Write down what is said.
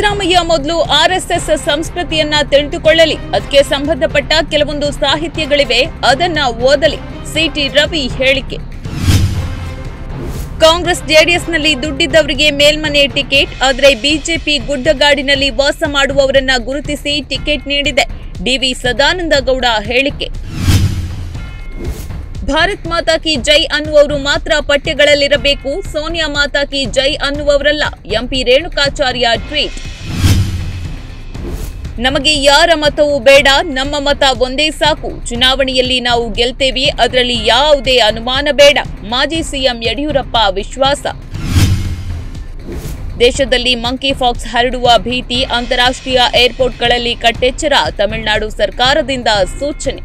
ಸಿದ್ದರಾಮಯ್ಯ ಮೊದಲು ಆರ್ಎಸ್ಎಸ್ ಸಂಸ್ಕೃತಿಯನ್ನ ತಿಳಿದುಕೊಳ್ಳಲಿ ಅದಕ್ಕೆ ಸಂಬಂಧಪಟ್ಟ ಕೆಲವೊಂದು ಸಾಹಿತ್ಯಗಳಿವೆ ಅದನ್ನ ಓದಲಿ ಸಿಟಿ ರವಿ ಹೇಳಿಕೆ ಕಾಂಗ್ರೆಸ್ ಜೆಡಿಎಸ್ನಲ್ಲಿ ದುಡ್ಡಿದ್ದವರಿಗೆ ಮೇಲ್ಮನೆ ಟಿಕೆಟ್ ಆದರೆ ಬಿಜೆಪಿ ಗುಡ್ಡಗಾಡಿನಲ್ಲಿ ವಾಸ ಮಾಡುವವರನ್ನ ಗುರುತಿಸಿ ಟಿಕೆಟ್ ನೀಡಿದೆ ಡಿವಿ ಸದಾನಂದ ಗೌಡ ಹೇಳಿಕೆ ಭಾರತ್ ಮಾತಾ ಕಿ ಜೈ ಅನ್ನುವವರು ಮಾತ್ರ ಪಠ್ಯಗಳಲ್ಲಿರಬೇಕು ಸೋನಿಯಾ ಮಾತಾ ಕಿ ಜೈ ಅನ್ನುವವರಲ್ಲ ಎಂಪಿ ರೇಣುಕಾಚಾರ್ಯ ಟ್ವೀಟ್ ನಮಗೆ ಯಾರ ಮತವೂ ಬೇಡ ನಮ್ಮ ಮತ ಒಂದೇ ಸಾಕು ಚುನಾವಣೆಯಲ್ಲಿ ನಾವು ಗೆಲ್ತೇವೆ ಅದರಲ್ಲಿ ಯಾವುದೇ ಅನುಮಾನ ಬೇಡ ಮಾಜಿ ಸಿಎಂ ಯಡಿಯೂರಪ್ಪ ವಿಶ್ವಾಸ ದೇಶದಲ್ಲಿ ಮಂಕಿ ಫಾಕ್ಸ್ ಹರಡುವ ಭೀತಿ ಅಂತಾರಾಷ್ಟ್ರೀಯ ಏರ್ಪೋರ್ಟ್ಗಳಲ್ಲಿ ಕಟ್ಟೆಚ್ಚರ ತಮಿಳುನಾಡು ಸರ್ಕಾರದಿಂದ ಸೂಚನೆ